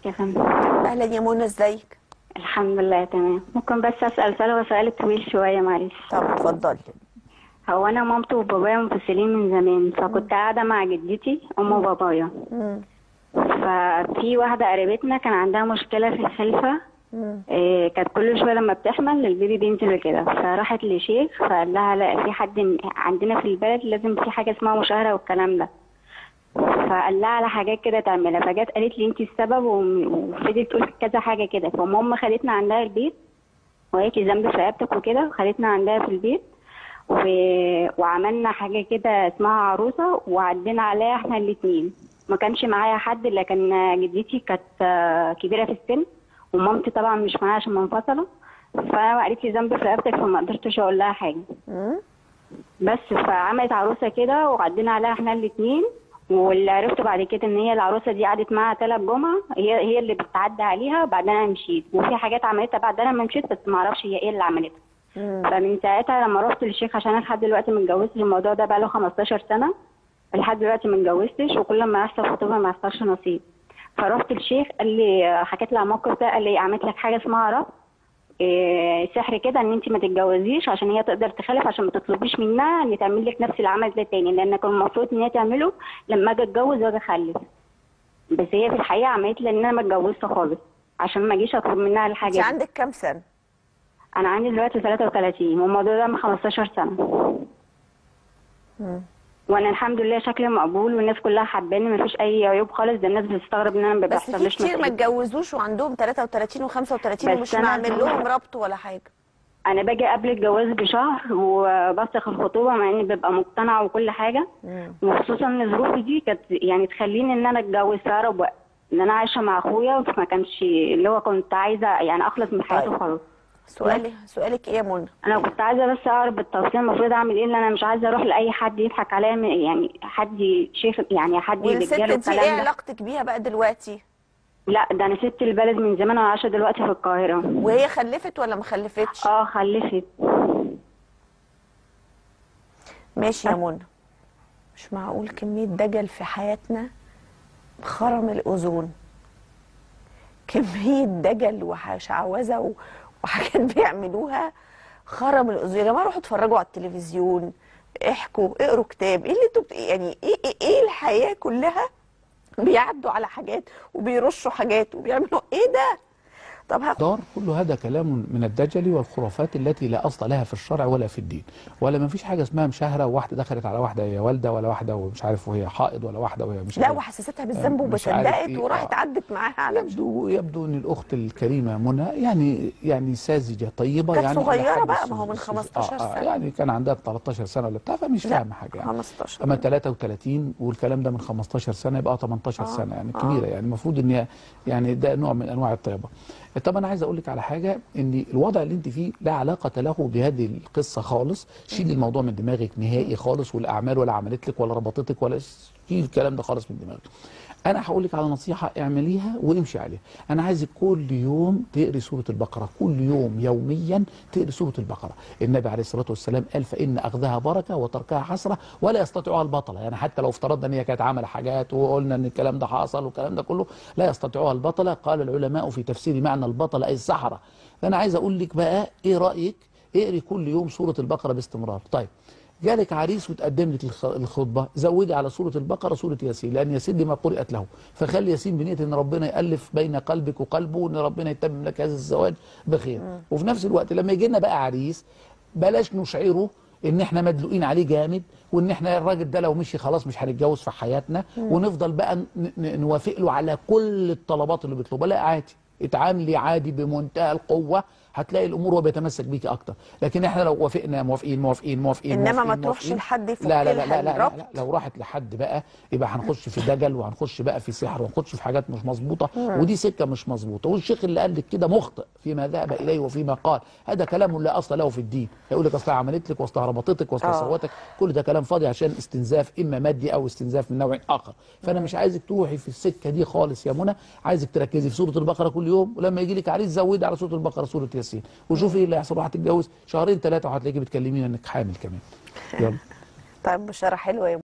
يا فندم اهلا يا منى ازيك الحمد لله تمام ممكن بس اسال سؤال هو سؤال طويل شويه معلش طب اتفضلي هو انا مامتي وبابايا منفصلين من زمان فكنت قاعده مع جدتي ام بابايا مم. ففي واحده قريبتنا كان عندها مشكله في الخلفه مم. إيه كانت كل شويه لما بتحمل البيبي بينزل كده فراحت لشيخ فقال لها لا في حد عندنا في البلد لازم في حاجه اسمها مشاهره والكلام ده فقال لها على حاجات كده تعملها فجت قالت لي انت السبب وم- وفضلت تقول كذا حاجه كده فماما خدتنا عندها البيت وقالت لي ذنب في رقبتك وكده وخدتنا عندها في البيت و... وعملنا حاجه كده اسمها عروسه وعدينا عليها احنا الاتنين ما كانش معايا حد الا كان جدتي كانت آه، كبيره في السن ومامتي طبعا مش معايا عشان منفصله فقالت لي ذنب في رقبتك فما قدرتش اقول لها حاجه مم. بس فعملت عروسه كده وعدينا عليها احنا الاثنين واللي عرفته بعد كده ان هي العروسه دي قعدت معاها ثلاث جمعة هي هي اللي بتعدي عليها بعدين انا مشيت وفي حاجات عملتها بعد انا ما مشيت بس ما اعرفش هي ايه اللي عملتها مم. فمن ساعتها لما رحت للشيخ عشان انا لحد دلوقتي ما اتجوزتش الموضوع ده بقى له 15 سنه لحد دلوقتي ما اتجوزتش وكل ما يحصل خطوبه ما يحصلش نصيب فرحت للشيخ قال لي حكيت له على الموقف ده قال لي عملت لك حاجه اسمها رب إيه سحر كده ان انت ما تتجوزيش عشان هي تقدر تخلف عشان ما تطلبيش منها ان تعمل لك نفس العمل ده تاني لان كان المفروض ان هي تعمله لما اجي اتجوز واجي اخلف بس هي في الحقيقه عملت لي ان انا ما اتجوزت خالص عشان ما اجيش اطلب منها الحاجه انت دي. عندك كام سنه انا عندي دلوقتي 33 والموضوع ده من 15 سنه مم. وانا الحمد لله شكلي مقبول والناس كلها حباني مفيش اي عيوب خالص ده الناس بتستغرب ان انا ما بس في بيحصليش كتير ما مشاكل. اتجوزوش وعندهم 33 و35 بس ومش أنا- معمل لهم ربط ولا حاجه انا باجي قبل الجواز بشهر وبفسخ الخطوبه مع اني ببقى مقتنعه وكل حاجه مم. وخصوصا ان ظروفي دي كانت يعني تخليني ان انا اتجوز في اقرب وقت ان انا عايشه مع اخويا فما كانش اللي هو كنت عايزه يعني اخلص من حياته طيب. خلاص سؤالي سؤالك ايه يا منى انا كنت عايزه بس اعرف بالتفصيل المفروض اعمل ايه لان انا مش عايزه اروح لاي حد يضحك عليا من- يعني حد شيخ يعني حد والست رجاله دي ايه والكلام ده علاقتك بيها بقى دلوقتي لا ده انا سبت البلد من زمان وانا عايشه دلوقتي في القاهره وهي خلفت ولا ما خلفتش اه خلفت ماشي يا منى مش معقول كمية دجل في حياتنا خرم الأذون كمية دجل وشعوذة و- وحاجات بيعملوها خرم الأذون يا جماعة روحوا اتفرجوا على التلفزيون احكوا اقروا كتاب ايه اللي انتوا بت... يعني ايه, ايه ايه الحياة كلها بيعدوا على حاجات وبيرشوا حاجات وبيعملوا ايه ده طب هاخد دار كل هذا كلام من الدجل والخرافات التي لا اصل لها في الشرع ولا في الدين ولا ما فيش حاجه اسمها مشاهره وواحده دخلت على واحده وهي والده ولا واحده ومش عارف وهي حائض ولا واحده وهي مش لا عارف. وحسستها بالذنب مش عارف وبصدقت إيه. وراحت آه. عدت معاها على مش يبدو يبدو ان الاخت الكريمه منى يعني يعني ساذجه طيبه كانت يعني صغيرة إلى حد بقى، الس- ما هو من الس- 15 سنة. يعني كان عندها 13 سنه ولا بتاع فمش لا، فاهمه حاجه يعني 15 اما 33 والكلام ده من 15 سنه يبقى 18 آه، سنه يعني آه. كبيره يعني المفروض ان هي يعني ده نوع من انواع الطيبه طب انا عايز اقول لك على حاجه ان الوضع اللي انت فيه لا علاقه له بهذه القصه خالص شيل الموضوع من دماغك نهائي خالص والاعمال ولا عملت لك ولا ربطتك ولا شيل الكلام ده خالص من دماغك انا هقول لك على نصيحه اعمليها وامشي عليها انا عايزك كل يوم تقري سوره البقره كل يوم يوميا تقري سوره البقره النبي عليه الصلاه والسلام قال فان اخذها بركه وتركها حسره ولا يستطيعها البطله يعني حتى لو افترضنا ان هي كانت عامله حاجات وقلنا ان الكلام ده حصل والكلام ده كله لا يستطيعها البطله قال العلماء في تفسير معنى البطله اي السحره فانا عايز اقول لك بقى ايه رايك اقري كل يوم سوره البقره باستمرار طيب جالك عريس وتقدم لك الخ- الخطبه زودي على سوره البقره سوره ياسين لان ياسين دي ما قرات له فخلي ياسين بنيه ان ربنا يالف بين قلبك وقلبه وان ربنا يتمم لك هذا الزواج بخير وفي نفس الوقت لما يجي لنا بقى عريس بلاش نشعره ان احنا مدلوقين عليه جامد وان احنا الراجل ده لو مشي خلاص مش هنتجوز في حياتنا ونفضل بقى ن- ن- نوافق له على كل الطلبات اللي بيطلبها لا عادي اتعاملي عادي بمنتهى القوه هتلاقي الامور هو بيتمسك بيكي اكتر لكن احنا لو وافقنا موافقين موافقين موافقين إنما ما موافقين، تروحش موافقين. لحد يفك لا لا لا لها لا, لا, لا, الربط. لا لو راحت لحد بقى يبقى هنخش في دجل وهنخش بقى في سحر وهنخش في حاجات مش مظبوطه ودي سكه مش مظبوطه والشيخ اللي قال لك كده مخطئ فيما ذهب اليه وفيما قال هذا كلام لا اصل له في الدين يقول لك اصلها عملت لك واصلها ربطتك واصلها آه. سوتك كل ده كلام فاضي عشان استنزاف اما مادي او استنزاف من نوع اخر فانا مش عايزك تروحي في السكه دي خالص يا منى عايزك تركزي في سوره البقره كل يوم ولما يجي لك عريس زودي على سوره البقره سوره ياسين وشوفي ايه اللي هيحصل وهتتجوز شهرين ثلاثه وهتلاقيكي بتكلميني انك حامل كمان يلا طيب بشاره حلوه يا